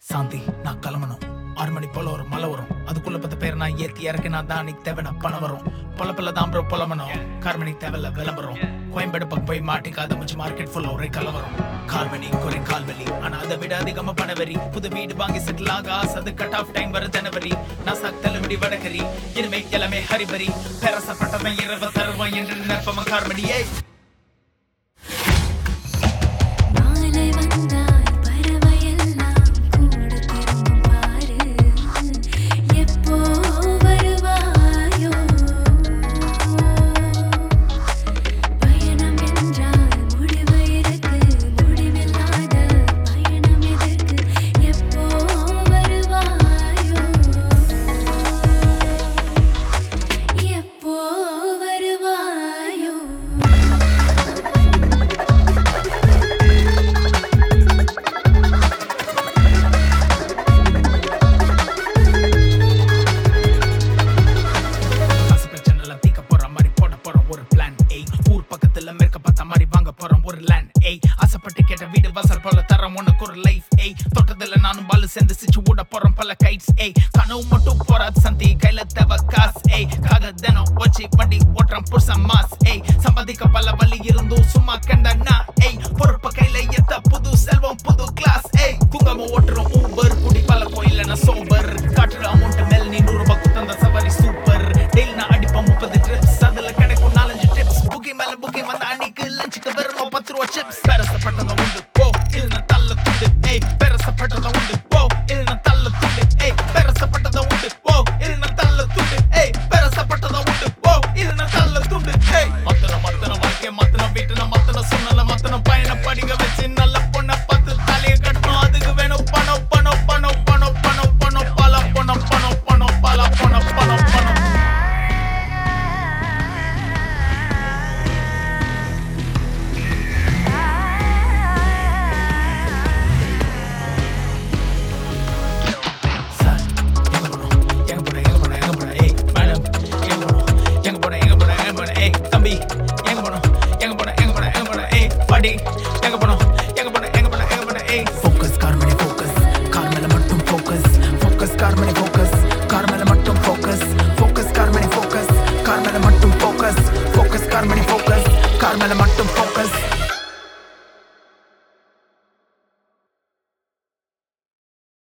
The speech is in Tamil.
சாந்தி நான் கிளம்பணும் ஆறு மணி போல ஒரு மழை வரும் அதுக்குள்ள பத்து பேர் நான் ஏத்தி இறக்கினா தான் நீ தேவையான பணம் வரும் பொல பொல தான் ப்ரோ புலமணும் கார்மணி தேவையில்ல விளம்பரம் கோயம்பேடு பக்கம் போய் மாட்டிக்காத மச்சு மார்க்கெட் ஃபுல்லா ஒரே கலவரம் கால்வலி குறை கால்வலி ஆனா அதை விட அதிகமா பணவரி புது வீடு வாங்கி செட்டில் ஆக ஆசை அது கட் ஆஃப் டைம் வர ஜனவரி நான் சாக்தல விடி வடகரி இனிமே எல்லாமே ஹரிபரி பேரசப்பட்டவன் இரவு தருவான் என்று நிற்பவன் கார்மணியே மாலை வந்தால் பறவையெல்லாம் கூடு திரும்பும் பாரு எப்போ வருவாயோ பயணம் என்றால் முடிவு இருக்கு முடிவில்லாத பயணம் எதற்கு எப்போ வருவாயோ எப்போ வருவாயோ காசு பிரச்சனை எல்லாம் தீக்க போற மாதிரி போட போறோம் ஒரு பிளான் ஏய் ஊர் பக்கத்துல மேற்க பார்த்த மாதிரி வாங்க போறோம் ஒரு லேண்ட் ஏய் ஆசைப்பட்டு கேட்ட வீடு வாசல் போல தரோம் உனக்கு ஒரு லைஃப் ஏய் தொட்டதுல நானும் பாலு சேர்ந்து சிச்சு ஊட போறோம் பல கைட்ஸ் ஏய் கனவு மட்டும் போறாது சந்தி கையில தேவை காசு ஏய் காக தினம் வச்சு வண்டி ஓட்டுறான் புருஷன் மாஸ் ஏய் சம்பாதிக்க பல வழி இருந்தும் சும்மா கண்டனா ஏய் பொறுப்ப கையில எத்த புது செல்வம் புது கிளாஸ் ஏய் தூங்காம ஓட்டுறோம் ஊபர் குடி பல கோயில நான் சோபர் காட்டுற அமௌண்ட்